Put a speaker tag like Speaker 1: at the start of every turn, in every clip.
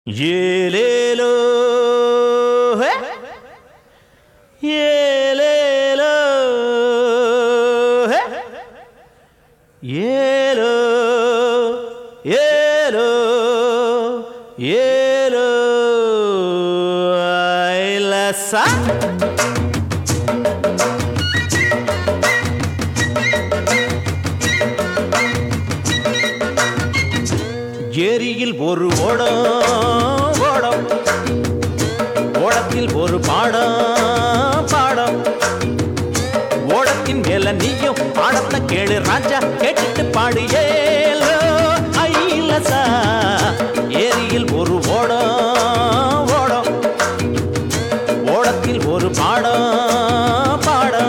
Speaker 1: ஏலேலோ ஹே! ஏலேலோ ஹே! ஏலோ ஏலோ ஏலோ ஐலசா ஏரியில் ஒரு ஓடம் ஓடம் ஓடத்தில் ஒரு பாடம் பாடம் ஓடத்தின் மேல நீயும் பாடத்தை கேளு ராஜா கேட்டுட்டு பாடு ஏலோ ஐலசா ஏரியில் ஒரு ஓடம் ஓடம் ஓடத்தில் ஒரு பாடம் பாடம்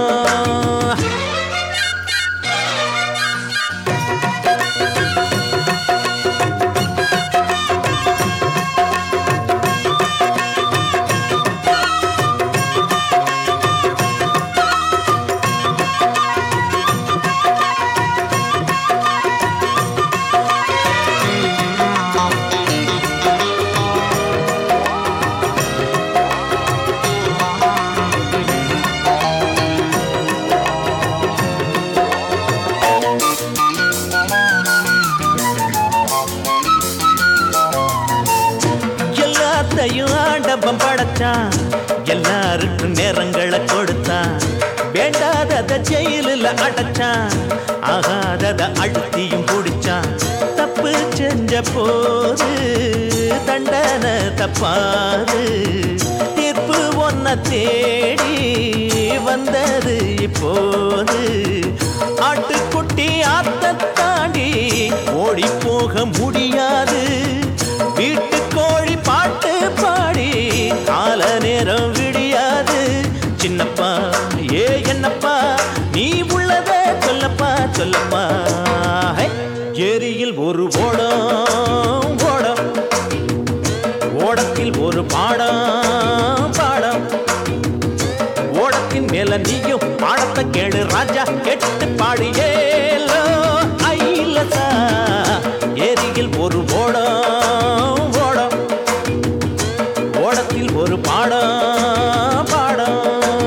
Speaker 1: எல்லாத்தையும் ஆண்டவன் படைச்சான் எல்லாருக்கும் நேரங்களை கொடுத்தான் வேண்டாதத ஜெயிலில் அடைச்சான் ஆகாதத அழுத்தியும் பிடிச்சான் தப்பு செஞ்ச போது தண்டனை தப்பாது தீர்ப்பு ஒன்ன தேடி வந்தது இப்போது ஆட்டுக்குட்டி ஆத்த தாண்டி ஓடி போக முடியாது வீட்டு கோழி பாட்டு பாடி கால நேரம் விடியாது சின்னப்பா ஏ என்னப்பா நீ உள்ளத சொல்லப்பா சொல்லப்பா ஹை! ஏரியில் ஒரு ஓடம் ஓடம் ஓடத்தில் ஒரு பாடம் பாடம் ஓடத்தின் மேல நீயும் பாடத்தை கேளு ராஜா கேட்டு பாடு ஏலோ ஐலசா ஏரியில் ஒரு ஓடம் ஓடம் ஓடத்தில் ஒரு பாடம் பாடம்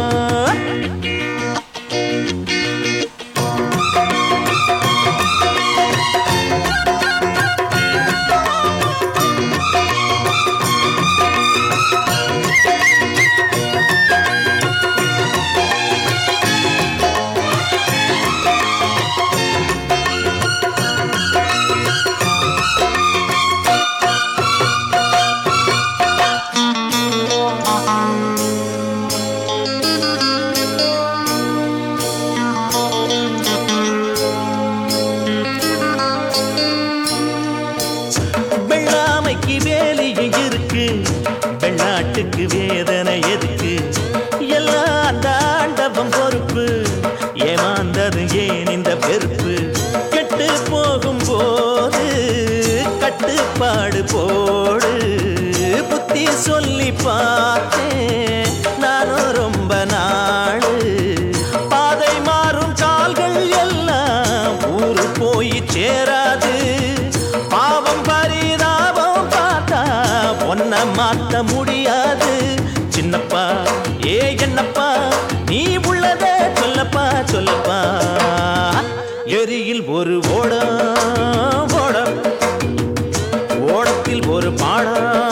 Speaker 1: வெள்ளாமைக்கு வேலையும் இருக்கு வெள்ளாட்டுக்கு வேதனை எதுக்கு எல்லாம் அந்த ஆண்டவன் பொறுப்பு ஏமாந்தது ஏன் இந்த வெறுப்பு கெட்டு போகும் போது கட்டுப்பாடு போடு புத்தி சொல்லி பார்த்தேன் நானும் ரொம்ப நாளு பாதை மாறும் கால்கள் எல்லாம் ஊரு போய் சேராது பாவம் பரிதாபம் பார்த்தா ஒன்ன மாத்த முடியாது சின்னப்பா ஏ என்னப்பா நீ உள்ளத சொல்லப்பா சொல்லப்பா எரியில் ஒரு ஓடம் ஓடம் ஓடத்தில் ஒரு பாடம்